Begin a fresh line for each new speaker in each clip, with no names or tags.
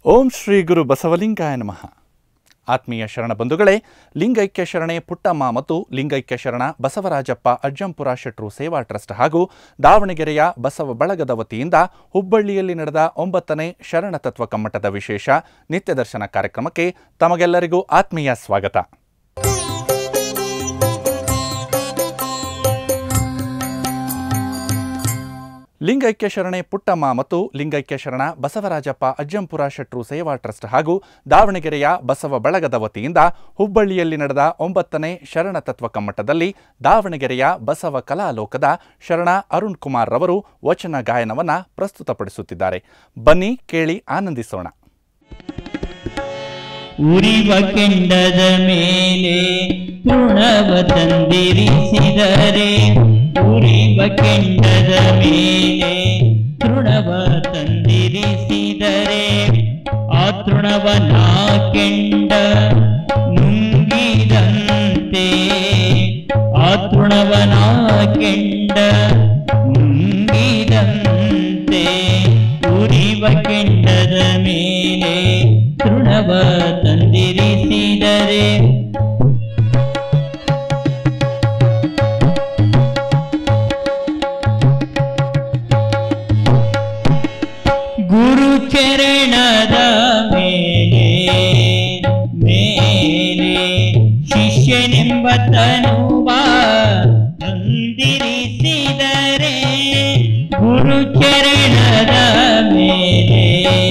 ಓಂ ಶ್ರೀ ಗುರು ಬಸವಲಿಂಗಾಯ ನಮಃ ಆತ್ಮೀಯ ಶರಣ ಬಂಧುಗಳೇ ಲಿಂಗೈಕ್ಯ ಶರಣೆ ಪುಟ್ಟಮ್ಮ ಮತ್ತು ಲಿಂಗೈಕ್ಯ ಶರಣ ಬಸವರಾಜಪ್ಪ ಅಜ್ಜಂಪುರ ಶೆಟ್ರು ಸೇವಾ ಟ್ರಸ್ಟ್ ಹಾಗೂ ದಾವಣಗೆರೆಯ ಬಸವ ಬಳಗದ ವತಿಯಿಂದ ಹುಬ್ಬಳ್ಳಿಯಲ್ಲಿ ನಡೆದ ಒಂಬತ್ತನೇ ಶರಣ ತತ್ವ ಕಮ್ಮಟದ ವಿಶೇಷ ನಿತ್ಯ ದರ್ಶನ ಕಾರ್ಯಕ್ರಮಕ್ಕೆ ತಮಗೆಲ್ಲರಿಗೂ ಆತ್ಮೀಯ ಸ್ವಾಗತ ಲಿಂಗೈಕ್ಯ ಶರಣೆ ಪುಟ್ಟಮ್ಮ ಮತ್ತು ಲಿಂಗೈಕ್ಯ ಶರಣ ಬಸವರಾಜಪ್ಪ ಅಜ್ಜಂಪುರ ಶೆಟ್ರು ಸೇವಾ ಟ್ರಸ್ಟ್ ಹಾಗೂ ದಾವಣಗೆರೆಯ ಬಸವ ಬಳಗದ ವತಿಯಿಂದ ಹುಬ್ಬಳ್ಳಿಯಲ್ಲಿ ನಡೆದ ಒಂಬತ್ತನೇ ಶರಣ ತತ್ವ ಕಮ್ಮಟದಲ್ಲಿ ದಾವಣಗೆರೆಯ ಬಸವ ಕಲಾಲೋಕದ ಶರಣ ಅರುಣ್ ಕುಮಾರ್ ರವರು ವಚನ ಗಾಯನವನ್ನ ಪ್ರಸ್ತುತಪಡಿಸುತ್ತಿದ್ದಾರೆ ಬನ್ನಿ ಕೇಳಿ ಆನಂದಿಸೋಣ
ಉರಿವ ಕೆಂಡದ ಮೇಲೆ ತೃಣವ ತಂದಿರಿಸಿದರೆ ಉರಿವ ಕೆಂಡದ ಮೇಲೆ ತೃಣವ ತಂದಿರಿಸಿದರೆ ಆ ತೃಣವನ ಕೆಂಡ ನುಂಗಿದಂತೆ ಆ ತೃಣವನ ಕೆಂಡ ನುಂಗಿದಂತೆ ಉರಿವ ಕೆಂಡದ ಮೇಲೆ ತೃಣವ ತಂದಿರಿಸಿದರೆ ಗುರು ಚರಣದ ಮೇಲೆ ಮೇಲೆ ಶಿಷ್ಯನೆಂಬ ತನುವ ತಂದಿರಿಸಿದರೆ ಗುರು ಚರಣದ ಮೇಲೆ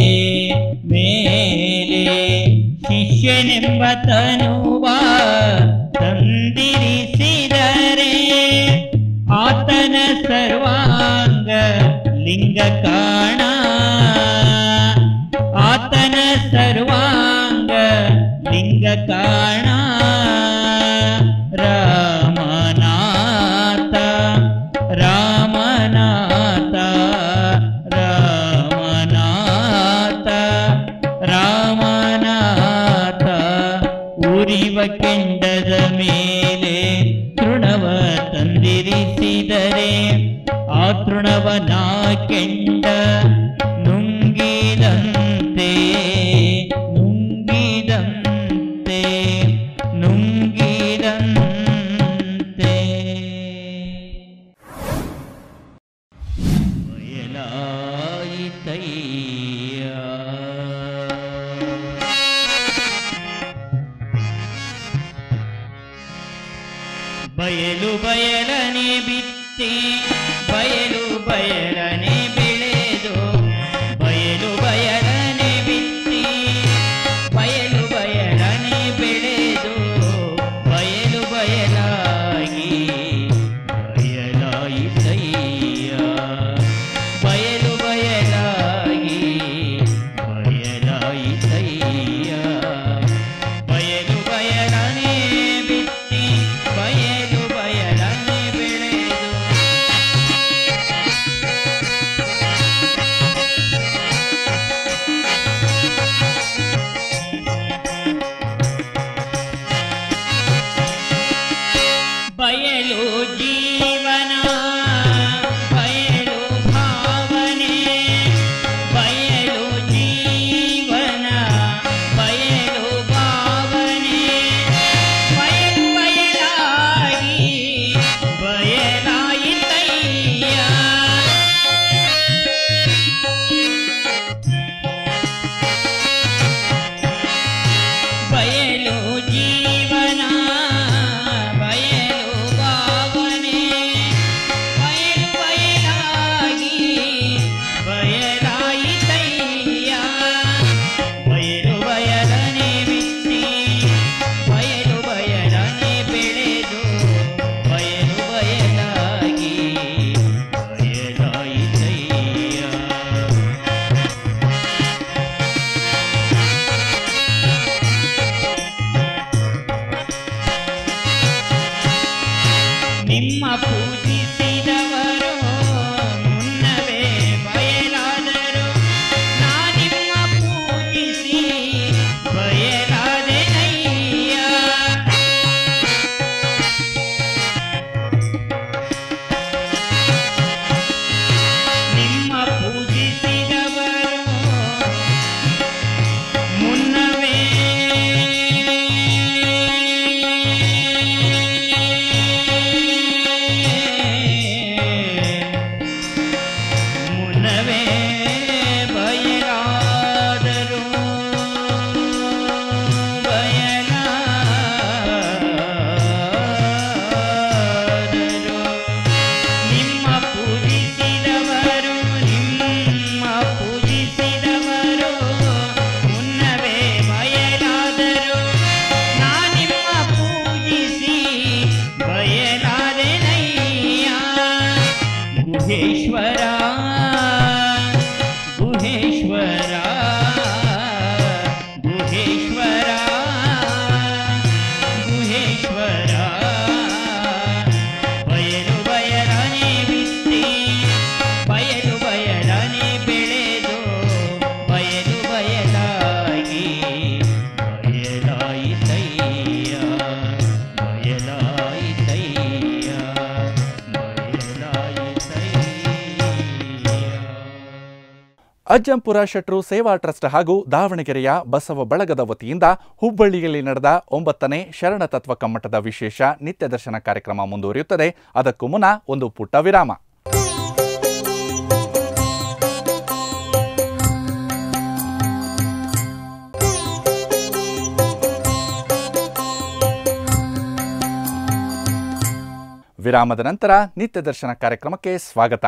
ಮೇಲೆ ಶಿಷ್ಯನೆಂಬ ತನುವ ತಂದಿರಿಸಿದರೆ ಆತನ ಸರ್ವಾಂಗ ಲಿಂಗ ಕಾಣ ಆತನ ಸರ್ವಾಂಗ ಲಿಂಗ ಕಾಣ ರಾಮನಾಥ ರಾಮನಾಥ ರಾಮನಾಥ ರಾಮನಾಥ ಉರಿವ ಕೆಂಡದ ಮೇಲೆ ತೃಣವ ತಂದಿರಿಸಿದರೆ ಆ ತೃಣವನ ಕೆಂಡ ನುಂಗಿದಂತೆ ನುಂಗಿದಂತೆ ನುಂಗಿದಂತೆ ಬಯಲು ಬಯಲನೆ ಬಿತ್ತಿ ಬಯಲು ಬಯಲನೆ ಬೆಳೆದು ಬಯಲು ಬಯಲನೆ ಬಿತ್ತಿ ಬಯಲು ಬಯಲನೆ ಬೆಳೆದು ಬಯಲು ಬಯಲಾಗಿ ಬಯಲಾಯಿತಯ್ಯ ಬಯಲು ಬಯಲಾಗಿ ಬಯಲಾಯಿತಯ್ಯ ಬಯಲು ಬಯಲನೆ ಬಿತ್ತಿ ಬಯಲು ಬಯಲನೆ ಬೆಳೆದು
ಅಜ್ಜಂಪುರ ಶೆಟ್ರು ಸೇವಾ ಟ್ರಸ್ಟ್ ಹಾಗೂ ದಾವಣಗೆರೆಯ ಬಸವ ಬಳಗದ ವತಿಯಿಂದ ಹುಬ್ಬಳ್ಳಿಯಲ್ಲಿ ನಡೆದ ಒಂಬತ್ತನೇ ಶರಣ ತತ್ವ ಕಮ್ಮಟದ ವಿಶೇಷ ನಿತ್ಯ ದರ್ಶನ ಕಾರ್ಯಕ್ರಮ ಮುಂದುವರಿಯುತ್ತದೆ ಅದಕ್ಕೂ ಮುನ್ನ ಒಂದು ಪುಟ್ಟ ವಿರಾಮ ವಿರಾಮದ ನಂತರ ನಿತ್ಯ ದರ್ಶನ ಕಾರ್ಯಕ್ರಮಕ್ಕೆ ಸ್ವಾಗತ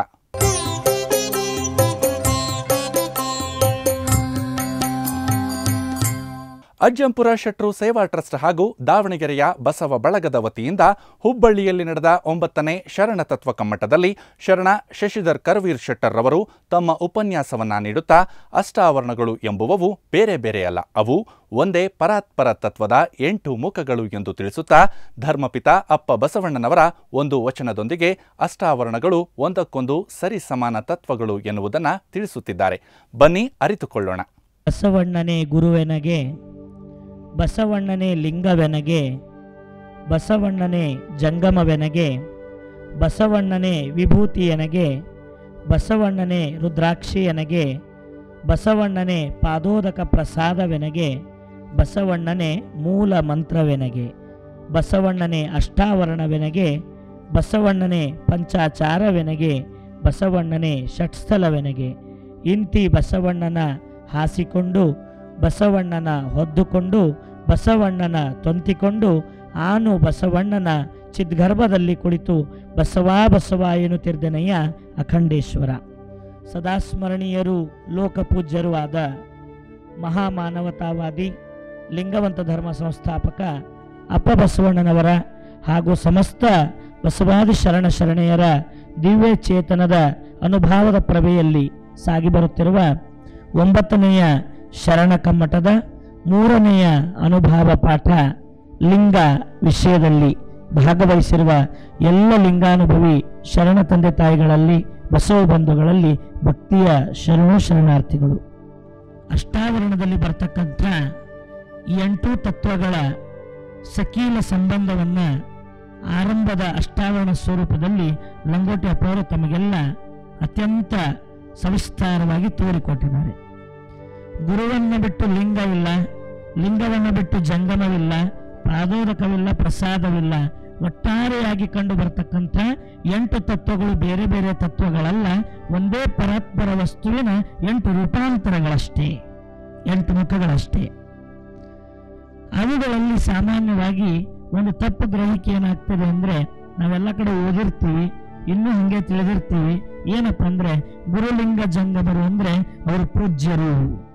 ಅಜ್ಜಂಪುರ ಶೆಟ್ರು ಸೇವಾ ಟ್ರಸ್ಟ್ ಹಾಗೂ ದಾವಣಗೆರೆಯ ಬಸವ ಬಳಗದ ವತಿಯಿಂದ ಹುಬ್ಬಳ್ಳಿಯಲ್ಲಿ ನಡೆದ ಒಂಬತ್ತನೇ ಶರಣ ತತ್ವ ಕಮ್ಮಟದಲ್ಲಿ ಶರಣ ಶಶಿಧರ್ ಕರ್ವೀರ್ ಶೆಟ್ಟರ್ ರವರು ತಮ್ಮ ಉಪನ್ಯಾಸವನ್ನ ನೀಡುತ್ತಾ ಅಷ್ಟಾವರಣಗಳು ಎಂಬುವವು ಬೇರೆ ಬೇರೆಯಲ್ಲ ಅವು ಒಂದೇ ಪರಾತ್ಪರ ತತ್ವದ ಎಂಟು ಮುಖಗಳು ಎಂದು ತಿಳಿಸುತ್ತಾ ಧರ್ಮಪಿತ ಅಪ್ಪ ಬಸವಣ್ಣನವರ ಒಂದು ವಚನದೊಂದಿಗೆ ಅಷ್ಟಾವರಣಗಳು ಒಂದಕ್ಕೊಂದು ಸರಿ ಸಮಾನ ತತ್ವಗಳು ಎನ್ನುವುದನ್ನು ತಿಳಿಸುತ್ತಿದ್ದಾರೆ ಬನ್ನಿ ಅರಿತುಕೊಳ್ಳೋಣ
ಬಸವಣ್ಣನೇ ಗುರುವೆನಗೆ ಬಸವಣ್ಣನೇ ಲಿಂಗವೆನಗೆ ಬಸವಣ್ಣನೇ ಜಂಗಮವೆನಗೆ ಬಸವಣ್ಣನೇ ವಿಭೂತಿಯನಗೆ ಬಸವಣ್ಣನೇ ರುದ್ರಾಕ್ಷಿಯನಗೆ ಬಸವಣ್ಣನೇ ಪಾದೋದಕ ಪ್ರಸಾದವೆನಗೆ ಬಸವಣ್ಣನೇ ಮೂಲ ಮಂತ್ರವೆನಗೆ ಬಸವಣ್ಣನೇ ಅಷ್ಟಾವರಣವೆನಗೆ ಬಸವಣ್ಣನೇ ಪಂಚಾಚಾರವೆನಗೆ ಬಸವಣ್ಣನೇ ಷಟ್ಸ್ಥಲವೆನಗೆ ಇಂತಿ ಬಸವಣ್ಣನ ಹಾಸಿಕೊಂಡು ಬಸವಣ್ಣನ ಹೊದ್ದುಕೊಂಡು ಬಸವಣ್ಣನ ತೊಂತಿಕೊಂಡು ಆನು ಬಸವಣ್ಣನ ಚಿದ್ಗರ್ಭದಲ್ಲಿ ಕುಳಿತು ಬಸವಾ ಬಸವ ಎನ್ನುತ್ತಿರ್ದೆನಯ್ಯ ಅಖಂಡೇಶ್ವರ ಸದಾ ಸ್ಮರಣೀಯರು ಲೋಕಪೂಜ್ಯರೂ ಆದ ಮಹಾಮಾನವತಾವಾದಿ ಲಿಂಗವಂತ ಧರ್ಮ ಸಂಸ್ಥಾಪಕ ಅಪ್ಪ ಬಸವಣ್ಣನವರ ಹಾಗೂ ಸಮಸ್ತ ಬಸವಾದಿ ಶರಣ ಶರಣೆಯರ ದಿವ್ಯ ಚೇತನದ ಅನುಭಾವದ ಪ್ರಭೆಯಲ್ಲಿ ಸಾಗಿ ಬರುತ್ತಿರುವ ಒಂಬತ್ತನೆಯ ಶರಣ ಕಮ್ಮಟದ ಮೂರನೆಯ ಅನುಭಾವ ಪಾಠ ಲಿಂಗ ವಿಷಯದಲ್ಲಿ ಭಾಗವಹಿಸಿರುವ ಎಲ್ಲ ಲಿಂಗಾನುಭವಿ ಶರಣ ತಂದೆ ತಾಯಿಗಳಲ್ಲಿ ಬಸವ ಬಂಧುಗಳಲ್ಲಿ ಭಕ್ತಿಯ ಶರಣು ಶರಣಾರ್ಥಿಗಳು ಅಷ್ಟಾವರಣದಲ್ಲಿ ಬರ್ತಕ್ಕಂಥ ಎಂಟು ತತ್ವಗಳ ಸಕೀಲ ಸಂಬಂಧವನ್ನು ಆರಂಭದ ಅಷ್ಟಾವರಣ ಸ್ವರೂಪದಲ್ಲಿ ಲಂಗೋಟಿ ಅಪ್ಪವರು ತಮಗೆಲ್ಲ ಅತ್ಯಂತ ಸವಿಸ್ತಾರವಾಗಿ ತೋರಿಕೊಟ್ಟಿದ್ದಾರೆ ಗುರುವನ್ನು ಬಿಟ್ಟು ಲಿಂಗ ಇಲ್ಲ ಲಿಂಗವನ್ನು ಬಿಟ್ಟು ಜಂಗಮವಿಲ್ಲ ಪಾದೋದಕವಿಲ್ಲ ಪ್ರಸಾದವಿಲ್ಲ ಒಟ್ಟಾರೆಯಾಗಿ ಕಂಡು ಬರತಕ್ಕಂಥ ಎಂಟು ತತ್ವಗಳು ಬೇರೆ ಬೇರೆ ತತ್ವಗಳಲ್ಲ ಒಂದೇ ಪರಾತ್ಪರ ವಸ್ತುವಿನ ಎಂಟು ರೂಪಾಂತರಗಳಷ್ಟೇ ಎಂಟು ಮುಖಗಳಷ್ಟೇ ಅವುಗಳಲ್ಲಿ ಸಾಮಾನ್ಯವಾಗಿ ಒಂದು ತಪ್ಪು ಗ್ರಹಿಕೆ ಏನಾಗ್ತದೆ ಅಂದ್ರೆ ನಾವೆಲ್ಲ ಕಡೆ ಓದಿರ್ತೀವಿ ಇನ್ನೂ ಹಂಗೆ ತಿಳಿದಿರ್ತೀವಿ ಏನಪ್ಪ ಅಂದ್ರೆ ಗುರುಲಿಂಗ ಜಂಗಮರು ಅಂದ್ರೆ ಅವರು ಪೂಜ್ಯರು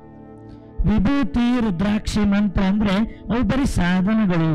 ವಿಭೂತಿ ರುದ್ರಾಕ್ಷಿ ಮಂತ್ರ ಅಂದ್ರೆ ಅವು ಬರೀ ಸಾಧನಗಳು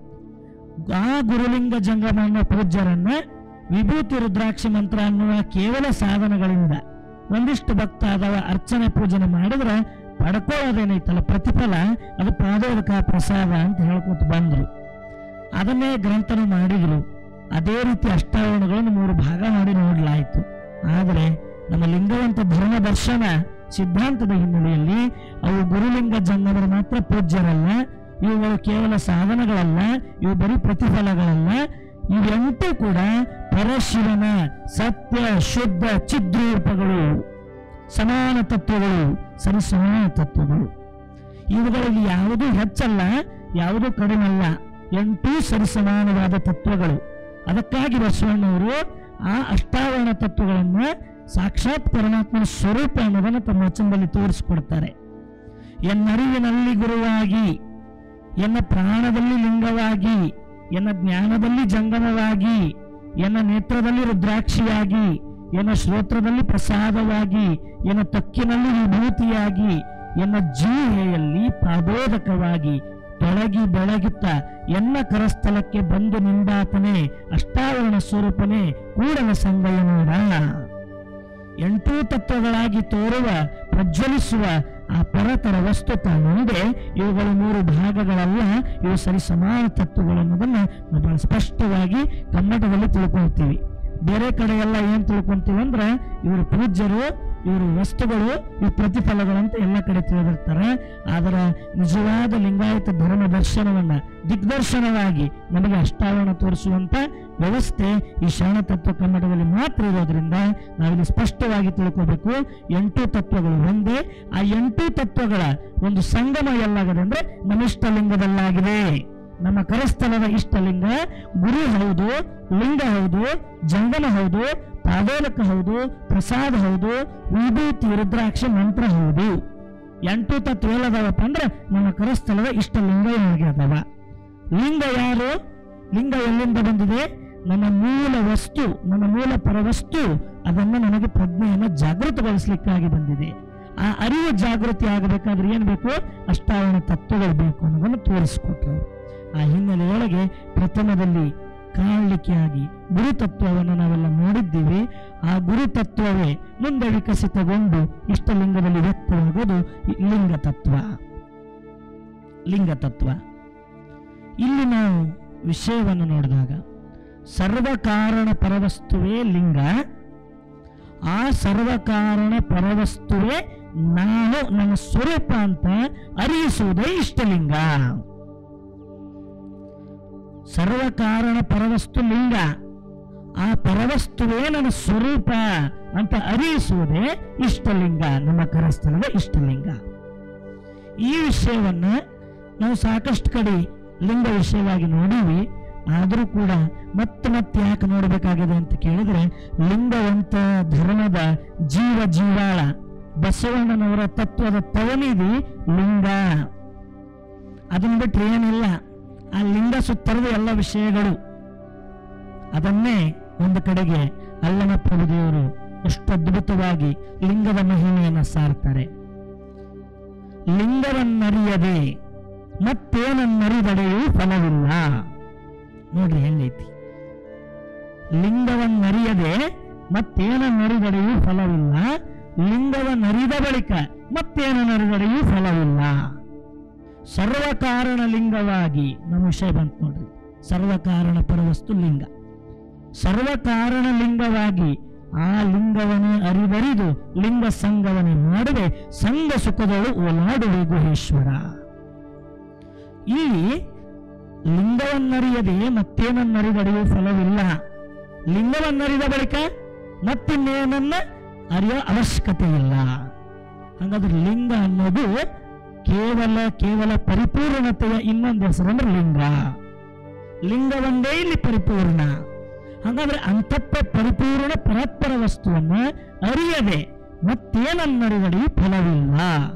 ಆ ಗುರುಲಿಂಗ ಜಂಗಮ ಅನ್ನೋ ಪೂಜ್ಯರನ್ನ ವಿಭೂತಿ ರುದ್ರಾಕ್ಷಿ ಮಂತ್ರ ಅನ್ನುವ ಕೇವಲ ಸಾಧನಗಳಿಂದ ಒಂದಿಷ್ಟು ಭಕ್ತ ಆದವ ಅರ್ಚನೆ ಪೂಜನೆ ಮಾಡಿದ್ರೆ ಪಡ್ಕೊಳ್ಳೋದೇನೈತಲ್ಲ ಪ್ರತಿಫಲ ಅದು ಪಾದೋದಕ ಪ್ರಸಾದ ಅಂತ ಹೇಳ್ಕೊತ ಬಂದ್ರು ಅದನ್ನೇ ಗ್ರಂಥನ ಮಾಡಿದ್ರು ಅದೇ ರೀತಿ ಅಷ್ಟಾವರಣಗಳನ್ನು ಮೂರು ಭಾಗ ಮಾಡಿ ನೋಡಲಾಯಿತು ಆದರೆ ನಮ್ಮ ಲಿಂಗವಂತ ಧರ್ಮ ದರ್ಶನ ಸಿದ್ಧಾಂತದ ಹಿನ್ನೆಲೆಯಲ್ಲಿ ಅವು ಗುರುಲಿಂಗ ಜಂಗಮರು ಮಾತ್ರ ಪೂಜ್ಯರಲ್ಲ ಇವುಗಳು ಕೇವಲ ಸಾಧನಗಳಲ್ಲ ಇವು ಬರೀ ಪ್ರತಿಫಲಗಳಲ್ಲ ಇವೆಂಟು ಕೂಡ ಪರಶಿವನ ಸತ್ಯ ಶುದ್ಧ ಚಿದ್ರೂಪಗಳು ಸಮಾನ ತತ್ವಗಳು ಸರಿ ಸಮಾನ ತತ್ವಗಳು ಇವುಗಳಲ್ಲಿ ಯಾವುದೂ ಹೆಚ್ಚಲ್ಲ ಯಾವುದೂ ಕಡಿಮಲ್ಲ ಎಂಟೂ ಸರಿಸಮಾನವಾದ ತತ್ವಗಳು ಅದಕ್ಕಾಗಿ ಬಸವಣ್ಣವರು ಆ ಅಷ್ಟಾವರಣ ತತ್ವಗಳನ್ನು ಸಾಕ್ಷಾತ್ ಪರಮಾತ್ಮನ ಸ್ವರೂಪ ಅನ್ನೋದನ್ನು ತಮ್ಮ ವಚನದಲ್ಲಿ ತೋರಿಸಿಕೊಡ್ತಾರೆ ಎನ್ನರಿವಿನಲ್ಲಿ ಗುರುವಾಗಿ ಎನ್ನ ಪ್ರಾಣದಲ್ಲಿ ಲಿಂಗವಾಗಿ ಎನ್ನ ಜ್ಞಾನದಲ್ಲಿ ಜಂಗಮವಾಗಿ ಎನ್ನ ನೇತ್ರದಲ್ಲಿ ರುದ್ರಾಕ್ಷಿಯಾಗಿ ಎನ್ನ ಶ್ರೋತ್ರದಲ್ಲಿ ಪ್ರಸಾದವಾಗಿ ಎನ್ನ ತಕ್ಕಿನಲ್ಲಿ ವಿಭೂತಿಯಾಗಿ ಎನ್ನ ಜೀವೆಯಲ್ಲಿ ಪಾದೋದಕವಾಗಿ ಬೆಳಗಿ ಬೆಳಗುತ್ತ ಎನ್ನ ಕರಸ್ಥಲಕ್ಕೆ ಬಂದು ನಿಂದಾತನೇ ಅಷ್ಟಾವರಣ ಸ್ವರೂಪನೇ ಕೂಡಲ ಸಂಗಯನೋಡ ಎಂಟೂ ತತ್ವಗಳಾಗಿ ತೋರುವ ಪ್ರಜ್ವಲಿಸುವ ಆ ಪರತರ ವಸ್ತು ತಾನುಂದೆ ಇವುಗಳು ಮೂರು ಭಾಗಗಳಲ್ಲ ಇವು ಸರಿ ಸಮಾನ ತತ್ವಗಳು ಅನ್ನೋದನ್ನ ನಾವು ಬಹಳ ಸ್ಪಷ್ಟವಾಗಿ ಕನ್ನಡದಲ್ಲಿ ತಿಳ್ಕೊಳ್ತೀವಿ ಬೇರೆ ಕಡೆ ಎಲ್ಲ ಏನ್ ತಿಳ್ಕೊಂತೀವಿ ಅಂದ್ರೆ ಇವರು ಪೂಜ್ಯರು ಇವರು ವಸ್ತುಗಳು ಇವ್ರ ಪ್ರತಿಫಲಗಳಂತ ಎಲ್ಲ ಕಡೆ ತಿಳಿದಿರ್ತಾರೆ ಆದರೆ ನಿಜವಾದ ಲಿಂಗಾಯತ ಧರ್ಮ ದರ್ಶನವನ್ನ ದಿಗ್ದರ್ಶನವಾಗಿ ನಮಗೆ ಅಷ್ಟಾವರಣ ತೋರಿಸುವಂತ ವ್ಯವಸ್ಥೆ ಈ ಶರಣ ತತ್ವ ಕನ್ನಡದಲ್ಲಿ ಮಾತ್ರ ಇರೋದ್ರಿಂದ ನಾವಿಲ್ಲಿ ಸ್ಪಷ್ಟವಾಗಿ ತಿಳ್ಕೋಬೇಕು ಎಂಟು ತತ್ವಗಳು ಒಂದೇ ಆ ಎಂಟು ತತ್ವಗಳ ಒಂದು ಸಂಗಮ ಎಲ್ಲಾಗದೆ ಅಂದ್ರೆ ನಮಿಷ್ಟ ಲಿಂಗದಲ್ಲಾಗಿದೆ ನಮ್ಮ ಕರಸ್ಥಲದ ಇಷ್ಟಲಿಂಗ ಗುರು ಹೌದು ಲಿಂಗ ಹೌದು ಜಂಗಮ ಹೌದು ಪಾದೋಲಕ ಹೌದು ಪ್ರಸಾದ ಹೌದು ವಿಭೂತಿ ರುದ್ರಾಕ್ಷ ಮಂತ್ರ ಹೌದು ಎಂಟು ತತ್ವ ಎಲ್ಲದವಪ್ಪ ಅಂದ್ರೆ ನಮ್ಮ ಕರಸ್ಥಲದ ಇಷ್ಟಲಿಂಗ ಒಳಗೆ ಅದಾವ ಲಿಂಗ ಯಾರು ಲಿಂಗ ಎಲ್ಲಿಂದ ಬಂದಿದೆ ನನ್ನ ಮೂಲ ವಸ್ತು ನನ್ನ ಮೂಲ ಪರವಸ್ತು ಅದನ್ನು ನನಗೆ ಪ್ರಜ್ಞೆಯನ್ನು ಜಾಗೃತಗೊಳಿಸ್ಲಿಕ್ಕಾಗಿ ಬಂದಿದೆ ಆ ಅರಿವು ಜಾಗೃತಿ ಆಗಬೇಕಾದ್ರೆ ಏನ್ ಬೇಕು ಅಷ್ಟಾವರಣ ತತ್ವಗಳು ಬೇಕು ಅನ್ನೋದನ್ನು ತೋರಿಸ್ಕೊಟ್ರು ಆ ಹಿನ್ನೆಲೆಯೊಳಗೆ ಪ್ರಥಮದಲ್ಲಿ ಕಾಣಲಿಕೆಯಾಗಿ ಗುರುತತ್ವವನ್ನು ನಾವೆಲ್ಲ ನೋಡಿದ್ದೀವಿ ಆ ಗುರುತತ್ವವೇ ಮುಂದೆ ವಿಕಸಿತಗೊಂಡು ಇಷ್ಟಲಿಂಗದಲ್ಲಿ ವ್ಯಕ್ತವಾಗೋದು ಈ ಲಿಂಗ ತತ್ವ ಲಿಂಗ ತತ್ವ ಇಲ್ಲಿ ನಾವು ವಿಷಯವನ್ನು ನೋಡಿದಾಗ ಸರ್ವಕಾರಣ ಪರವಸ್ತುವೇ ಲಿಂಗ ಆ ಸರ್ವಕಾರಣ ಪರವಸ್ತುವೇ ನಾನು ನನ್ನ ಸ್ವರೂಪ ಅಂತ ಅರಿಯಿಸುವುದೇ ಇಷ್ಟಲಿಂಗ ಸರ್ವಕಾರಣ ಪರವಸ್ತು ಲಿಂಗ ಆ ಪರವಸ್ತುವೇ ನನ್ನ ಸ್ವರೂಪ ಅಂತ ಅರಿಯಿಸುವುದೇ ಇಷ್ಟಲಿಂಗ ನಮ್ಮ ಕರಸ್ಥಳದ ಇಷ್ಟಲಿಂಗ ಈ ವಿಷಯವನ್ನ ನಾವು ಸಾಕಷ್ಟು ಕಡೆ ಲಿಂಗ ವಿಷಯವಾಗಿ ನೋಡೀವಿ ಆದರೂ ಕೂಡ ಮತ್ತೆ ಮತ್ತೆ ಯಾಕೆ ನೋಡಬೇಕಾಗಿದೆ ಅಂತ ಕೇಳಿದ್ರೆ ಲಿಂಗವಂತ ಧರ್ಮದ ಜೀವ ಜೀವಾಳ ಬಸವಣ್ಣನವರ ತತ್ವದ ತವನಿಧಿ ಲಿಂಗ ಅದನ್ನ ಬಿಟ್ರೆ ಏನಿಲ್ಲ ಆ ಲಿಂಗ ಸುತ್ತರದ ಎಲ್ಲ ವಿಷಯಗಳು ಅದನ್ನೇ ಒಂದು ಕಡೆಗೆ ಅಲ್ಲಮ ಪ್ರಭುದೇವರು ಎಷ್ಟು ಅದ್ಭುತವಾಗಿ ಲಿಂಗದ ಮಹಿಮೆಯನ್ನು ಸಾರ್ತಾರೆ ಲಿಂಗವನ್ನರಿಯದೆ ಮತ್ತೇನನ್ನರಿದಡೆಯೂ ಫಲವಿಲ್ಲ ನೋಡ್ರಿ ಹೆಂಗೈತಿ ಲಿಂಗವನ್ನರಿಯದೆ ಮತ್ತೇನನ್ನರಿದಡೆಯೂ ಫಲವಿಲ್ಲ ಲಿಂಗವನ್ನರಿದ ಬಳಿಕ ಮತ್ತೇನನ್ನರಿದಡೆಯೂ ಫಲವಿಲ್ಲ ಸರ್ವಕಾರಣ ಲಿಂಗವಾಗಿ ನಮ್ಮ ವಿಷಯ ಬಂತು ನೋಡ್ರಿ ಸರ್ವಕಾರಣ ಪರವಸ್ತು ಲಿಂಗ ಸರ್ವಕಾರಣ ಲಿಂಗವಾಗಿ ಆ ಲಿಂಗವನ್ನೇ ಅರಿವರಿದು ಲಿಂಗ ಸಂಗವನ್ನೇ ಮಾಡುವೆ ಸಂಘ ಸುಖದಳು ಓಲಾಡುವೆ ಗುಹೇಶ್ವರ ಇಲ್ಲಿ ಲಿಂಗವನ್ನರಿಯದೆ ಮತ್ತೇನನ್ನರಿದಡೆಯೂ ಫಲವಿಲ್ಲ ಲಿಂಗವನ್ನರಿದ ಬಳಿಕ ಮತ್ತಿನ್ನೇನನ್ನ ಅರಿಯೋ ಅವಶ್ಯಕತೆ ಇಲ್ಲ ಹಾಗಾದ್ರೆ ಲಿಂಗ ಅನ್ನೋದು ಕೇವಲ ಕೇವಲ ಪರಿಪೂರ್ಣತೆಯ ಇನ್ನೊಂದು ಹೆಸರು ಅಂದ್ರೆ ಲಿಂಗ ಲಿಂಗ ಒಂದೇ ಇಲ್ಲಿ ಪರಿಪೂರ್ಣ ಹಾಗಾದ್ರೆ ಅಂತಪ್ಪ ಪರಿಪೂರ್ಣ ಪರಸ್ಪರ ವಸ್ತುವನ್ನ ಅರಿಯದೆ ಮತ್ತೇನನ್ನರಿದಡಿ ಫಲವಿಲ್ಲ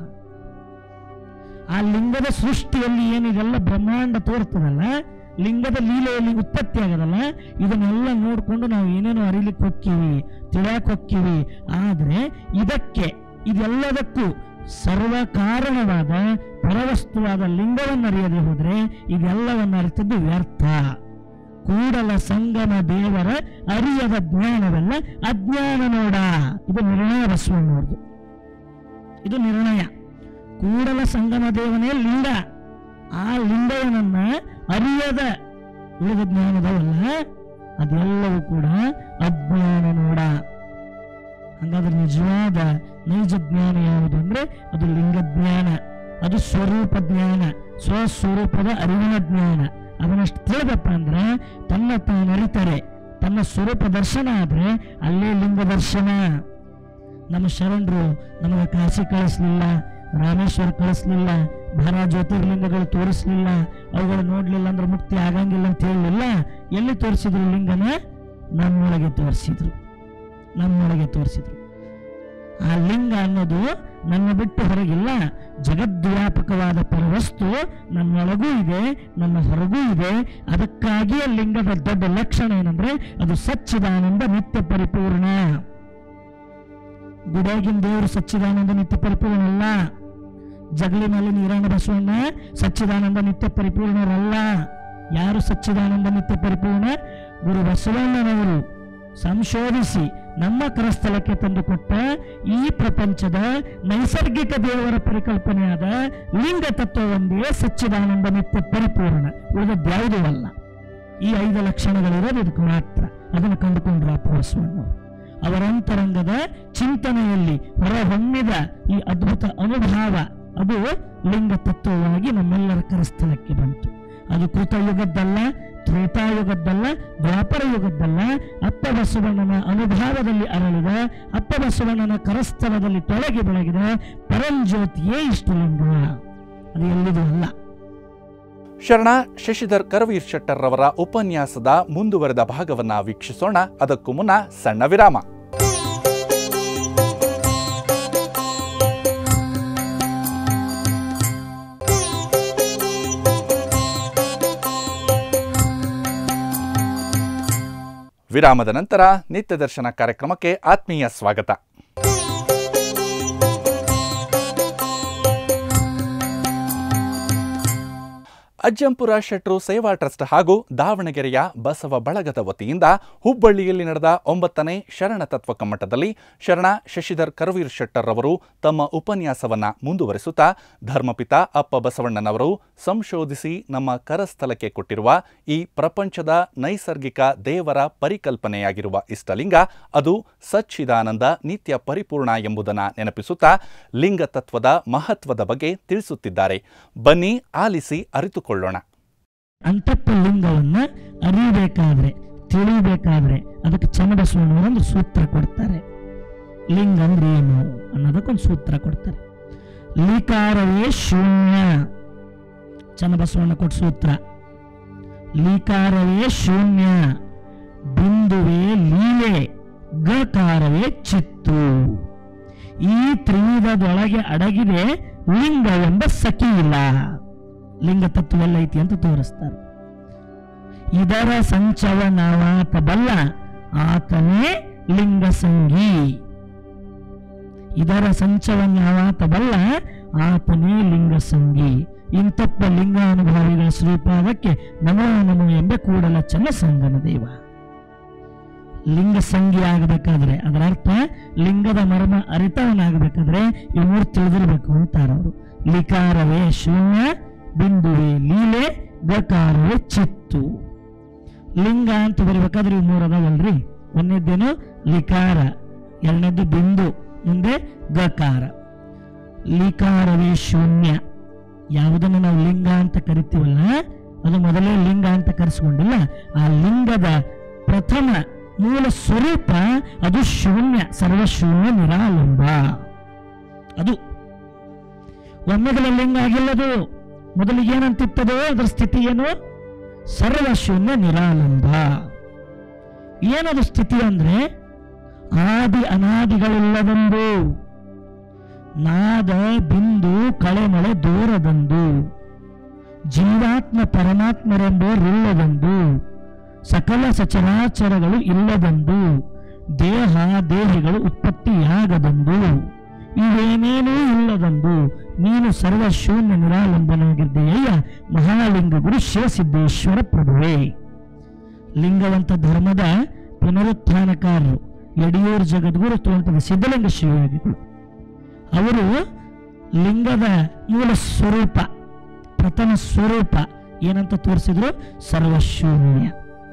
ಆ ಲಿಂಗದ ಸೃಷ್ಟಿಯಲ್ಲಿ ಏನಿದೆಲ್ಲ ಬ್ರಹ್ಮಾಂಡ ತೋರ್ತದಲ್ಲ ಲಿಂಗದ ಲೀಲೆಯಲ್ಲಿ ಉತ್ಪತ್ತಿ ಆಗದಲ್ಲ ಇದನ್ನೆಲ್ಲ ನೋಡ್ಕೊಂಡು ನಾವು ಏನೇನೋ ಅರಿಲಿಕ್ಕೆ ಹೊಕ್ಕಿವಿ ತಿಳಿಯಕ್ಕೆ ಹೊಕ್ಕಿವಿ ಆದ್ರೆ ಇದಕ್ಕೆ ಇದೆಲ್ಲದಕ್ಕೂ ಸರ್ವ ಕಾರಣವಾದ ಪರವಸ್ತುವಾದ ಲಿಂಗವನ್ನು ಅರಿಯದೆ ಹೋದ್ರೆ ಇದೆಲ್ಲವನ್ನು ಅರಿತದ್ದು ವ್ಯರ್ಥ ಕೂಡಲ ಸಂಗಮ ದೇವರ ಅರಿಯದ ಜ್ಞಾನವೆಲ್ಲ ಅಜ್ಞಾನ ನೋಡ ಇದು ನಿರ್ಣಯ ಬಸವಣ್ಣವ್ರದ್ದು ಇದು ನಿರ್ಣಯ ಕೂಡಲ ಸಂಗಮ ದೇವನೇ ಲಿಂಗ ಆ ಲಿಂಗವನನ್ನ ಅರಿಯದ ಉಳಿದ ಜ್ಞಾನದವಲ್ಲ ಅದೆಲ್ಲವೂ ಕೂಡ ಅಜ್ಞಾನ ನೋಡ ಹಂಗಾದ್ರೆ ನಿಜವಾದ ನೈಜ ಜ್ಞಾನ ಯಾವುದು ಅಂದ್ರೆ ಅದು ಲಿಂಗ ಜ್ಞಾನ ಅದು ಸ್ವರೂಪ ಜ್ಞಾನ ಸ್ವಸ್ವರೂಪದ ಅರಿವಿನ ಜ್ಞಾನ ಅದನ್ನಷ್ಟು ತಿಳಿದಪ್ಪ ಅಂದ್ರೆ ತನ್ನ ತಾನು ಅರಿತಾರೆ ತನ್ನ ಸ್ವರೂಪ ದರ್ಶನ ಆದ್ರೆ ಅಲ್ಲೇ ಲಿಂಗ ದರ್ಶನ ನಮ್ಮ ಶರಣರು ನಮಗೆ ಕಾಶಿ ಕಳಿಸ್ಲಿಲ್ಲ ರಾಮೇಶ್ವರ ಕಳಿಸ್ಲಿಲ್ಲ ಭಾರ ಜ್ಯೋತಿರ್ಲಿಂಗಗಳು ತೋರಿಸ್ಲಿಲ್ಲ ಅವುಗಳು ನೋಡ್ಲಿಲ್ಲ ಅಂದ್ರೆ ಮುಕ್ತಿ ಆಗಂಗಿಲ್ಲ ಅಂತ ಹೇಳಲಿಲ್ಲ ಎಲ್ಲಿ ತೋರಿಸಿದ್ರು ಲಿಂಗನ ನಮ್ಮೊಳಗೆ ತೋರಿಸಿದ್ರು ನಮ್ಮೊಳಗೆ ತೋರಿಸಿದ್ರು ಆ ಲಿಂಗ ಅನ್ನೋದು ನನ್ನ ಬಿಟ್ಟು ಹೊರಗಿಲ್ಲ ಜಗದ್ವ್ಯಾಪಕವಾದ ಪರವಸ್ತು ನನ್ನೊಳಗೂ ಇದೆ ನನ್ನ ಹೊರಗೂ ಇದೆ ಅದಕ್ಕಾಗಿಯೇ ಲಿಂಗದ ದೊಡ್ಡ ಲಕ್ಷಣ ಏನಂದ್ರೆ ಅದು ಸಚ್ಚಿದಾನಂದ ನಿತ್ಯ ಪರಿಪೂರ್ಣ ಗುಡಿಯಾಗಿನ ದೇವರು ಸಚ್ಚಿದಾನಂದ ನಿತ್ಯ ಪರಿಪೂರ್ಣ ಅಲ್ಲ ಜಗಲಿ ಮೇಲೆ ನೀರಣ್ಣ ಬಸವಣ್ಣ ಸಚ್ಚಿದಾನಂದ ನಿತ್ಯ ಪರಿಪೂರ್ಣರಲ್ಲ ಯಾರು ಸಚ್ಚಿದಾನಂದ ನಿತ್ಯ ಪರಿಪೂರ್ಣ ಗುರು ಬಸವಣ್ಣನವರು ಸಂಶೋಧಿಸಿ ನಮ್ಮ ಕರಸ್ಥಲಕ್ಕೆ ತಂದುಕೊಟ್ಟ ಈ ಪ್ರಪಂಚದ ನೈಸರ್ಗಿಕ ದೇವರ ಪರಿಕಲ್ಪನೆಯಾದ ಲಿಂಗ ತತ್ವ ಒಂದೇ ಸಚ್ಚಿದಾನಂದ ನಿತ್ಯ ಪರಿಪೂರ್ಣ ಉಳಿದದ್ಯಾವುದೂ ಅಲ್ಲ ಈ ಐದು ಲಕ್ಷಣಗಳಿರೋದು ಇದಕ್ಕೆ ಮಾತ್ರ ಅದನ್ನು ಕಂಡುಕೊಂಡ್ರು ಅಪ್ಪ ಬಸವಣ್ಣವರು ಅವರ ಅಂತರಂಗದ ಚಿಂತನೆಯಲ್ಲಿ ಹೊರಹೊಮ್ಮಿದ ಈ ಅದ್ಭುತ ಅನುಭವ ಅದು ಲಿಂಗ ತತ್ವವಾಗಿ ನಮ್ಮೆಲ್ಲರ ಕರಸ್ಥಳಕ್ಕೆ ಬಂತು ಅದು ಕೃತಯುಗದ್ದಲ್ಲ ತ್ರೇತಾಯುಗದ್ದಲ್ಲ ದ್ವಾಪರ ಯುಗದ್ದಲ್ಲ ಅಪ್ಪ ಬಸವಣ್ಣನ ಅನುಭವದಲ್ಲಿ ಅರಳಿದ ಅಪ್ಪ ಬಸವಣ್ಣನ ಕರಸ್ಥಳದಲ್ಲಿ ತೊಳಗಿ ಬೆಳಗಿದ ಪರಂಜ್ಯೋತಿಯೇ ಇಷ್ಟು ಲಿಂಗ ಅದು ಎಲ್ಲಿದು ಅಲ್ಲ
ಶರಣ ಶಶಿಧರ್ ಕರವೀರ್ ಶೆಟ್ಟರ್ ರವರ ಉಪನ್ಯಾಸದ ಮುಂದುವರೆದ ಭಾಗವನ್ನ ವೀಕ್ಷಿಸೋಣ ಅದಕ್ಕೂ ಮುನ್ನ ಸಣ್ಣ ವಿರಾಮ ವಿರಾಮದ ನಂತರ ನಿತ್ಯ ದರ್ಶನ ಕಾರ್ಯಕ್ರಮಕ್ಕೆ ಆತ್ಮೀಯ ಸ್ವಾಗತ ಅಜ್ಜಂಪುರ ಶೆಟ್ರು ಸೇವಾ ಟ್ರಸ್ಟ್ ಹಾಗೂ ದಾವಣಗೆರೆಯ ಬಸವ ಬಳಗದ ವತಿಯಿಂದ ಹುಬ್ಬಳ್ಳಿಯಲ್ಲಿ ನಡೆದ ಒಂಬತ್ತನೇ ಶರಣ ತತ್ವ ಕಮ್ಮಟದಲ್ಲಿ ಶರಣ ಶಶಿಧರ್ ಕರವೀರ್ ಶೆಟ್ಟರ್ ಅವರು ತಮ್ಮ ಉಪನ್ಯಾಸವನ್ನ ಮುಂದುವರಿಸುತ್ತಾ ಧರ್ಮಪಿತ ಅಪ್ಪ ಬಸವಣ್ಣನವರು ಸಂಶೋಧಿಸಿ ನಮ್ಮ ಕರಸ್ಥಲಕ್ಕೆ ಕೊಟ್ಟಿರುವ ಈ ಪ್ರಪಂಚದ ನೈಸರ್ಗಿಕ ದೇವರ ಪರಿಕಲ್ಪನೆಯಾಗಿರುವ ಇಷ್ಟಲಿಂಗ ಅದು ಸಚ್ಚಿದಾನಂದ ನಿತ್ಯ ಪರಿಪೂರ್ಣ ಎಂಬುದನ್ನು ನೆನಪಿಸುತ್ತಾ ಲಿಂಗ ತತ್ವದ ಮಹತ್ವದ ಬಗ್ಗೆ ತಿಳಿಸುತ್ತಿದ್ದಾರೆ ಬನ್ನಿ ಆಲಿಸಿ ಅರಿತುಕೊಳ್ಳೋಣ
ಅಂತಪ್ಪ ಲಿಂಗವನ್ನ ಅರಿಯಬೇಕಾದ್ರೆ ತಿಳಿಬೇಕಾದ್ರೆ ಅದಕ್ಕೆ ಚನ್ನಬಸವಣ್ಣವರು ಒಂದು ಸೂತ್ರ ಕೊಡ್ತಾರೆ ಲಿಂಗ ಅಂದ್ರೆ ಏನು ಅನ್ನೋದಕ್ಕೊಂದು ಸೂತ್ರ ಕೊಡ್ತಾರೆ ಲೀಕಾರವೇ ಶೂನ್ಯ ಚನ್ನಬಸವಣ್ಣ ಕೊಟ್ಟ ಸೂತ್ರ ಲೀಕಾರವೇ ಶೂನ್ಯ ಬಿಂದುವೇ ಲೀಲೆ ಗಕಾರವೇ ಚಿತ್ತು ಈ ತ್ರಿವಿಧದೊಳಗೆ ಅಡಗಿದೆ ಲಿಂಗ ಎಂಬ ಸಖಿ ಇಲ್ಲ ಲಿಂಗ ತತ್ವ ಎಲ್ಲ ಐತಿ ಅಂತ ತೋರಿಸ್ತಾರೆ ಇದರ ಸಂಚವನವಾತ ಬಲ್ಲ ಆತನೇ ಲಿಂಗ ಸಂಗಿ ಇದರ ಸಂಚವನವಾತ ಬಲ್ಲ ಆತನೇ ಲಿಂಗ ಸಂಗಿ ಇಂತಪ್ಪ ಲಿಂಗಾನುಭಾವಿಗಳ ಶ್ರೀಪಾದಕ್ಕೆ ನಮೋ ನಮೋ ಎಂಬ ಕೂಡಲ ಚನ್ನ ಸಂಗನ ದೇವ ಲಿಂಗ ಸಂಗಿ ಆಗಬೇಕಾದ್ರೆ ಅದರ ಅರ್ಥ ಲಿಂಗದ ಮರ್ಮ ಅರಿತವನಾಗಬೇಕಾದ್ರೆ ಈ ಮೂರು ತಿಳಿದಿರ್ಬೇಕು ಅಂತಾರವರು ಲಿಕಾರವೇ ಶೂನ್ಯ ಬಿಂದುವೆ ಲೀಲೆ ಗಕಾರವೇ ಚಿತ್ತು ಲಿಂಗ ಅಂತ ಬರಿಬೇಕಾದ್ರೆ ಇವು ಮೂರು ಅದಾವಲ್ರಿ ಒಂದನೇದ್ದೇನು ಲಿಕಾರ ಎರಡನೇದ್ದು ಬಿಂದು ಮುಂದೆ ಗಕಾರ ಲಿಕಾರವೇ ಶೂನ್ಯ ಯಾವುದನ್ನು ನಾವು ಲಿಂಗ ಅಂತ ಕರಿತೀವಲ್ಲ ಅದು ಮೊದಲೇ ಲಿಂಗ ಅಂತ ಕರೆಸ್ಕೊಂಡಿಲ್ಲ ಆ ಲಿಂಗದ ಪ್ರಥಮ ಮೂಲ ಸ್ವರೂಪ ಅದು ಶೂನ್ಯ ಸರ್ವಶೂನ್ಯ ನಿರಾಲಂಬ ಅದು ಒಮ್ಮೆಗಳ ಲಿಂಗ ಆಗಿಲ್ಲದು ಮೊದಲಿಗೆ ಏನಂತಿತ್ತದೋ ಅದರ ಸ್ಥಿತಿ ಏನು ಸರ್ವಶೂನ್ಯ ನಿರಾಲಂಬ ಏನದು ಸ್ಥಿತಿ ಅಂದ್ರೆ ಆದಿ ಅನಾದಿಗಳಿಲ್ಲದೊಂದು ನಾದ ಬಿಂದು ಕಳೆಮಳೆ ದೂರದಂದು ಜೀವಾತ್ಮ ಪರಮಾತ್ಮರೆಂಬೋರಿಲ್ಲದಂದು ಸಕಲ ಸಚರಾಚರಗಳು ಇಲ್ಲದಂದು ದೇಹ ದೇಹಿಗಳು ಉತ್ಪತ್ತಿಯಾಗದಂದು ಇವೇನೇನೂ ಇಲ್ಲದಂದು ನೀನು ಸರ್ವಶೂನ್ಯ ನಿರಾಲಂಬನಾಗಿದ್ದೀಯ ಮಹಾಲಿಂಗ ಗುರು ಶಿವಸಿದ್ದೇಶ್ವರ ಪ್ರಭುವೇ ಲಿಂಗವಂತ ಧರ್ಮದ ಪುನರುತ್ಥಾನಕಾರರು ಯಡಿಯೂರು ಜಗದ್ಗುರು ತೋಂಟದ ಸಿದ್ಧಲಿಂಗ ಶಿವಯೋಗಿಗಳು ಅವರು ಲಿಂಗದ ಮೂಲ ಸ್ವರೂಪ ಪ್ರಥಮ ಸ್ವರೂಪ ಏನಂತ ತೋರಿಸಿದ್ರು ಸರ್ವಶೂನ್ಯ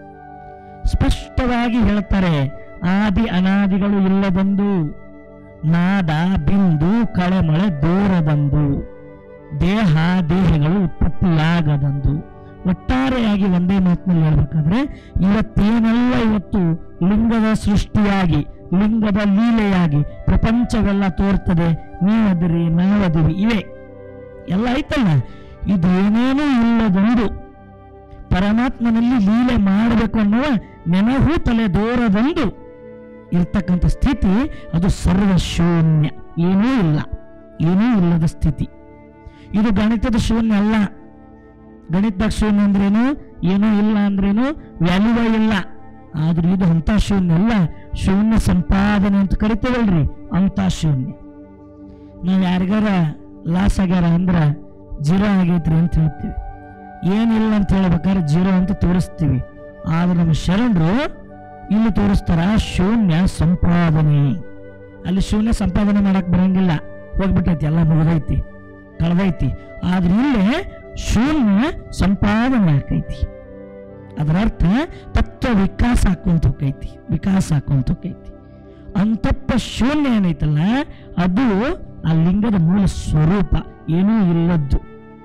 ಸ್ಪಷ್ಟವಾಗಿ ಹೇಳ್ತಾರೆ ಆದಿ ಅನಾದಿಗಳು ಇಲ್ಲದಂದು ನಾದ ಬಿಂದು ಕಳೆಮಳೆ ದೂರದಂದು ದೇಹ ದೇಹಗಳು ಉತ್ಪತ್ತಿಯಾಗದಂದು ಒಟ್ಟಾರೆಯಾಗಿ ಒಂದೇ ಮಾತಿನಲ್ಲಿ ಹೇಳ್ಬೇಕಾದ್ರೆ ಇವತ್ತೇನೆಲ್ಲ ಇವತ್ತು ಲಿಂಗದ ಸೃಷ್ಟಿಯಾಗಿ ಲಿಂಗದ ಲೀಲೆಯಾಗಿ ಪ್ರಪಂಚವೆಲ್ಲ ತೋರ್ತದೆ ನೀವದಿರಿ ನಾವದಿರಿ ಇವೆ ಎಲ್ಲ ಐತಲ್ಲ ಇದೇನೇನೂ ಇಲ್ಲದೊಂದು ಪರಮಾತ್ಮನಲ್ಲಿ ಲೀಲೆ ಮಾಡಬೇಕು ಅನ್ನುವ ನೆನಹು ತಲೆ ದೂರದಂದು ಇರ್ತಕ್ಕಂಥ ಸ್ಥಿತಿ ಅದು ಸರ್ವಶೂನ್ಯ ಏನೂ ಇಲ್ಲ ಏನೂ ಇಲ್ಲದ ಸ್ಥಿತಿ ಇದು ಗಣಿತದ ಶೂನ್ಯ ಅಲ್ಲ ಗಣಿತದಾಗ ಶೂನ್ಯ ಅಂದ್ರೇನು ಏನೂ ಇಲ್ಲ ಅಂದ್ರೇನು ವ್ಯಾಲ್ಯೂವೇ ಇಲ್ಲ ಆದ್ರೆ ಇದು ಅಂತ ಶೂನ್ಯ ಅಲ್ಲ ಶೂನ್ಯ ಸಂಪಾದನೆ ಅಂತ ಕರಿತೇವಲ್ರಿ ಅಂತ ಶೂನ್ಯ ನಾವು ಯಾರಿಗಾರ ಲಾಸ್ ಆಗ್ಯಾರ ಅಂದ್ರ ಜೀರೋ ಆಗೈತ್ರಿ ಅಂತ ಹೇಳ್ತೀವಿ ಏನಿಲ್ಲ ಅಂತ ಹೇಳ್ಬೇಕಾದ್ರೆ ಜೀರೋ ಅಂತ ತೋರಿಸ್ತೀವಿ ಆದ್ರೆ ನಮ್ಮ ಶರಣರು ಇಲ್ಲಿ ತೋರಿಸ್ತಾರ ಶೂನ್ಯ ಸಂಪಾದನೆ ಅಲ್ಲಿ ಶೂನ್ಯ ಸಂಪಾದನೆ ಮಾಡಕ್ ಬರಂಗಿಲ್ಲ ಹೋಗ್ಬಿಟ್ಟೈತಿ ಎಲ್ಲ ಮುಗಿದೈತಿ ಕಳೆದೈತಿ ಆದ್ರೆ ಇಲ್ಲೇ ಶೂನ್ಯ ಸಂಪಾದನೆ ಆಕೈತಿ ಅದರ ಅರ್ಥ ತತ್ವ ವಿಕಾಸ ಆಕೊಂತ ಹೋಗೈತಿ ವಿಕಾಸ ಆಕೊಂತ ಹೋಗೈತಿ ಅಂತಪ್ಪ ಶೂನ್ಯ ಏನೈತಲ್ಲ ಅದು ಆ ಲಿಂಗದ ಮೂಲ ಸ್ವರೂಪ ಏನೂ ಇಲ್ಲದ್ದು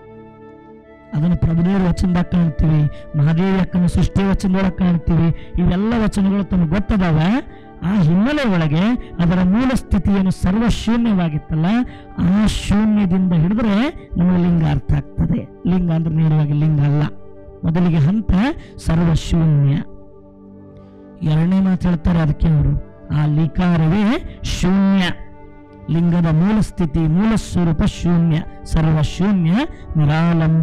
ಅದನ್ನು ಪ್ರಭುದೇವರ ವಚನದಾಗ ಕಾಣ್ತೀವಿ ಮಹಾದೇವಿ ಅಕ್ಕನ ಸೃಷ್ಟಿ ವಚನದೊಳಗೆ ಕಾಣ್ತೀವಿ ಇವೆಲ್ಲ ವಚನಗಳು ತಮಗೆ ಗೊತ್ತದಾವ ಆ ಹಿನ್ನೆಲೆ ಒಳಗೆ ಅದರ ಮೂಲ ಸ್ಥಿತಿಯನ್ನು ಸರ್ವ ಶೂನ್ಯವಾಗಿತ್ತಲ್ಲ ಆ ಶೂನ್ಯದಿಂದ ಹಿಡಿದ್ರೆ ನಮಗೆ ಲಿಂಗ ಅರ್ಥ ಆಗ್ತದೆ ಲಿಂಗ ಅಂದ್ರೆ ನೇರವಾಗಿ ಲಿಂಗ ಅಲ್ಲ ಮೊದಲಿಗೆ ಹಂತ ಸರ್ವ ಶೂನ್ಯ ಎರಡನೇ ಮಾತು ಹೇಳ್ತಾರೆ ಅದಕ್ಕೆ ಅವರು ಆ ಲಿಕಾರವೇ ಶೂನ್ಯ ಲಿಂಗದ ಮೂಲ ಸ್ಥಿತಿ ಮೂಲ ಸ್ವರೂಪ ಶೂನ್ಯ ಸರ್ವ ಶೂನ್ಯ ನಿರಾಲಂಬ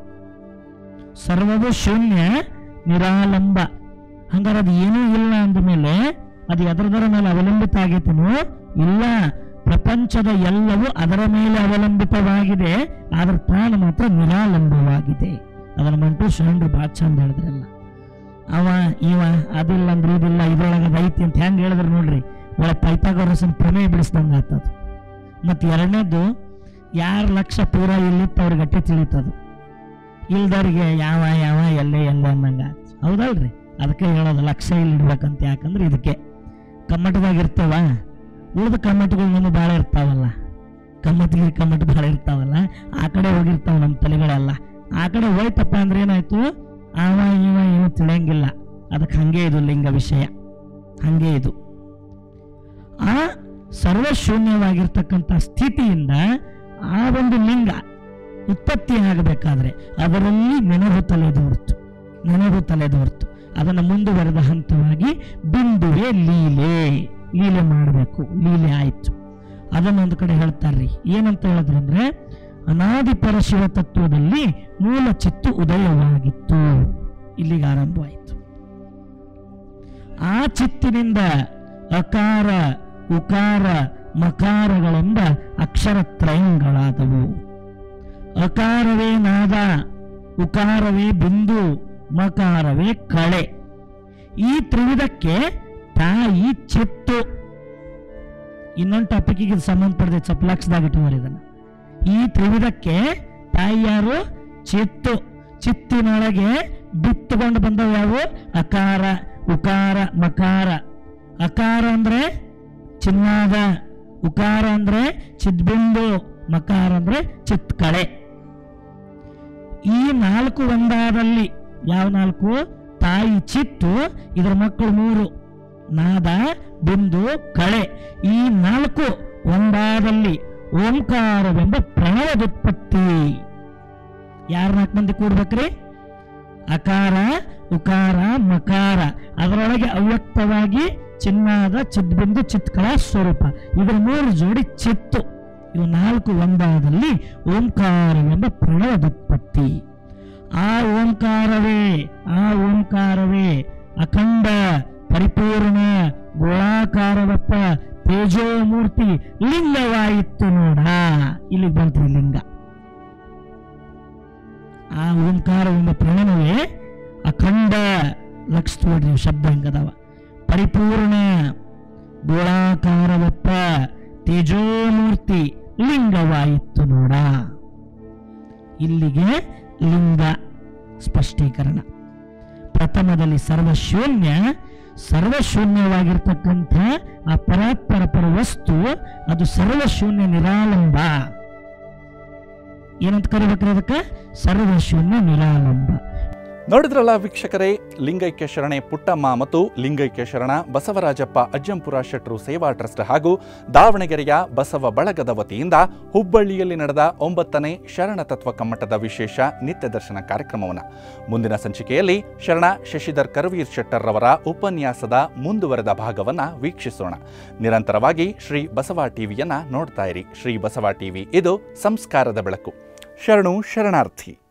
ಸರ್ವವು ಶೂನ್ಯ ನಿರಾಲಂಬ ಹಂಗಾರೆ ಅದು ಏನೂ ಇಲ್ಲ ಅಂದಮೇಲೆ ಅದು ಎದರದರ ಮೇಲೆ ಅವಲಂಬಿತ ಆಗೈತೇನೋ ಇಲ್ಲ ಪ್ರಪಂಚದ ಎಲ್ಲವೂ ಅದರ ಮೇಲೆ ಅವಲಂಬಿತವಾಗಿದೆ ಆದ್ರೆ ಪ್ರಾಣ ಮಾತ್ರ ನಿರಾಲಂಬವಾಗಿದೆ ಅದರ ಮಂಟು ಶರಣರು ಭಾಳ ಚಂದ ಹೇಳಿದ್ರಲ್ಲ ಅವ ಇವ ಅದಿಲ್ಲ ಅಂದ್ರೆ ಇದಿಲ್ಲ ಇದ್ರೊಳಗೆ ಅದ್ ಐತಿ ಅಂತ ಹೆಂಗ್ ಹೇಳಿದ್ರು ನೋಡ್ರಿ ಒಳ ಪೈತಾಗೋರಸನ್ ಪ್ರಮೇಯ ಬಿಡಿಸ್ದಂಗ ಆತದು ಮತ್ತು ಎರಡನೇದು ಯಾರ ಲಕ್ಷ ಪೂರ ಇಲ್ಲಿತ್ತು ಅವ್ರಿಗೆ ಅಟ್ಟೆ ತಿಳಿತದು ಇಲ್ದವ್ರಿಗೆ ಯಾವ ಯಾವ ಎಲ್ಲೇ ಎಲ್ಲ ಅನ್ನಂಗ ಆತ್. ಹೌದಲ್ರಿ ಅದಕ್ಕೆ ಹೇಳೋದು ಲಕ್ಷ ಇಲ್ಲಿ ಇಡ್ಬೇಕಂತ ಯಾಕಂದ್ರೆ ಇದಕ್ಕೆ ಕಮ್ಮಟದಾಗ ಇರ್ತಾವ ಉಳಿದ ಕಮ್ಮಟಗಳು ನಮಗೆ ಭಾಳ ಇರ್ತಾವಲ್ಲ ಕಮ್ಮಟಿಗೆ ಕಮ್ಮಟ ಭಾಳ ಇರ್ತಾವಲ್ಲ ಆ ಕಡೆ ಹೋಗಿರ್ತಾವ ನಮ್ಮ ತಲೆಗಳೆಲ್ಲ ಆ ಕಡೆ ಹೋಯ್ತಪ್ಪ ಅಂದ್ರೆ ಏನಾಯ್ತು ಅವ ಇವ ಏನು ತಿಳಿಯಂಗಿಲ್ಲ ಅದಕ್ಕೆ ಹಂಗೆ ಇದು ಲಿಂಗ ವಿಷಯ ಹಂಗೆ ಇದು ಆ ಸರ್ವಶೂನ್ಯವಾಗಿರ್ತಕ್ಕಂಥ ಸ್ಥಿತಿಯಿಂದ ಆ ಒಂದು ಲಿಂಗ ಉತ್ಪತ್ತಿ ಆಗಬೇಕಾದ್ರೆ ಅದರಲ್ಲಿ ನೆನಹು ತಲೆದೋರ್ತು ನೆನಹು ತಲೆದೋರ್ತು ಅದನ್ನು ಮುಂದುವರೆದ ಹಂತವಾಗಿ ಬಿಂದುವೆ ಲೀಲೆ ಲೀಲೆ ಮಾಡಬೇಕು ಲೀಲೆ ಆಯಿತು ಅದನ್ನೊಂದು ಕಡೆ ಹೇಳ್ತಾರ್ರಿ ಏನಂತ ಹೇಳಿದ್ರು ಅಂದ್ರೆ ಅನಾದಿ ಪರಶಿವ ತತ್ವದಲ್ಲಿ ಮೂಲ ಚಿತ್ತು ಉದಯವಾಗಿತ್ತು ಇಲ್ಲಿಗೆ ಆರಂಭವಾಯಿತು ಆ ಚಿತ್ತಿನಿಂದ ಅಕಾರ ಉಕಾರ ಮಕಾರಗಳೆಂಬ ಅಕ್ಷರತ್ರಯಂಗಳಾದವು ಅಕಾರವೇ ನಾದ ಉಕಾರವೇ ಬಿಂದು ಮಕಾರವೇ ಕಳೆ ಈ ತ್ರಿವಿಧಕ್ಕೆ ತಾಯಿ ಚಿತ್ತು ಇನ್ನೊಂದು ಟಾಪಿಕ್ಗೆ ಇದು ಸಂಬಂಧಪಡದೆ ಚಪ್ಪಲಾಕ್ಸ್ದಾಗ ಇಟ್ಟುವರು ಇದನ್ನ ಈ ತ್ರಿವಿಧಕ್ಕೆ ತಾಯಿ ಯಾರು ಚಿತ್ತು ಚಿತ್ತಿನೊಳಗೆ ಬಿತ್ತುಕೊಂಡು ಬಂದವು ಯಾವು ಅಕಾರ ಉಕಾರ ಮಕಾರ ಅಕಾರ ಅಂದ್ರೆ ಚಿನ್ನಾದ ಉಕಾರ ಅಂದ್ರೆ ಚಿದ್ಬಿಂದು ಮಕಾರ ಅಂದ್ರೆ ಚಿತ್ಕಳೆ ಈ ನಾಲ್ಕು ಒಂದಾದಲ್ಲಿ ಯಾವ ನಾಲ್ಕು ತಾಯಿ ಚಿತ್ತು ಇದರ ಮಕ್ಕಳು ಮೂರು ನಾದ ಬಿಂದು ಕಳೆ ಈ ನಾಲ್ಕು ಒಂದಾದಲ್ಲಿ ಓಂಕಾರವೆಂಬ ಪ್ರಣವದುತ್ಪತ್ತಿ ಯಾರು ನಾಲ್ಕು ಮಂದಿ ಕೂಡ್ಬೇಕ್ರಿ ಅಕಾರ ಉಕಾರ ಮಕಾರ ಅದರೊಳಗೆ ಅವ್ಯಕ್ತವಾಗಿ ಚಿನ್ನಾದ ಚಿದ್ಬಿಂದು ಚಿತ್ಕಳ ಸ್ವರೂಪ ಇದರ ಮೂರು ಜೋಡಿ ಚಿತ್ತು ಇವು ನಾಲ್ಕು ಒಂದಾದಲ್ಲಿ ಓಂಕಾರವೆಂಬ ಪ್ರಣವದುತ್ಪತ್ತಿ ಆ ಓಂಕಾರವೇ ಆ ಓಂಕಾರವೇ ಅಖಂಡ ಪರಿಪೂರ್ಣ ಗೋಳಾಕಾರವಪ್ಪ ತೇಜೋಮೂರ್ತಿ ಲಿಂಗವಾಯಿತು ನೋಡ ಇಲ್ಲಿಗೆ ಬಂತ್ರಿ ಲಿಂಗ ಆ ಓಂಕಾರವೆಂಬ ಪ್ರಣವೇ ಅಖಂಡ ಲಕ್ಷ ನೋಡ್ರಿ ನೀವು ಶಬ್ದ ಹೆಂಗದವ ಪರಿಪೂರ್ಣ ಗೋಳಾಕಾರವಪ್ಪ ತೇಜೋಮೂರ್ತಿ ಲಿಂಗವಾಯಿತು ನೋಡ ಇಲ್ಲಿಗೆ ಲಿಂಗ ಸ್ಪಷ್ಟೀಕರಣ ಪ್ರಥಮದಲ್ಲಿ ಸರ್ವಶೂನ್ಯ ಸರ್ವಶೂನ್ಯವಾಗಿರ್ತಕ್ಕಂಥ ಆ ಪರಾತ್ಪರ ಪರ ವಸ್ತು ಅದು ಸರ್ವಶೂನ್ಯ ನಿರಾಲಂಬ ಏನಂತ ಕರಿಬೇಕ್ರಿ ಅದಕ್ಕೆ ಸರ್ವಶೂನ್ಯ ನಿರಾಲಂಬ
ನೋಡಿದ್ರಲ್ಲ ವೀಕ್ಷಕರೇ ಲಿಂಗೈಕ್ಯ ಶರಣೆ ಪುಟ್ಟಮ್ಮ ಮತ್ತು ಲಿಂಗೈಕ್ಯ ಶರಣ ಬಸವರಾಜಪ್ಪ ಅಜ್ಜಂಪುರ ಶೆಟ್ರು ಸೇವಾ ಟ್ರಸ್ಟ್ ಹಾಗೂ ದಾವಣಗೆರೆಯ ಬಸವ ಬಳಗದ ವತಿಯಿಂದ ಹುಬ್ಬಳ್ಳಿಯಲ್ಲಿ ನಡೆದ ಒಂಬತ್ತನೇ ಶರಣ ತತ್ವ ಕಮ್ಮಟದ ವಿಶೇಷ ನಿತ್ಯ ದರ್ಶನ ಕಾರ್ಯಕ್ರಮವನ್ನು ಮುಂದಿನ ಸಂಚಿಕೆಯಲ್ಲಿ ಶರಣ ಶಶಿಧರ್ ಕರವೀರ್ ಶೆಟ್ಟರ್ ರವರ ಉಪನ್ಯಾಸದ ಮುಂದುವರೆದ ಭಾಗವನ್ನು ವೀಕ್ಷಿಸೋಣ ನಿರಂತರವಾಗಿ ಶ್ರೀ ಬಸವ ಟಿವಿಯನ್ನ ನೋಡ್ತಾ ಇರಿ ಶ್ರೀ ಬಸವ ಟಿವಿ ಇದು ಸಂಸ್ಕಾರದ ಬೆಳಕು ಶರಣು ಶರಣಾರ್ಥಿ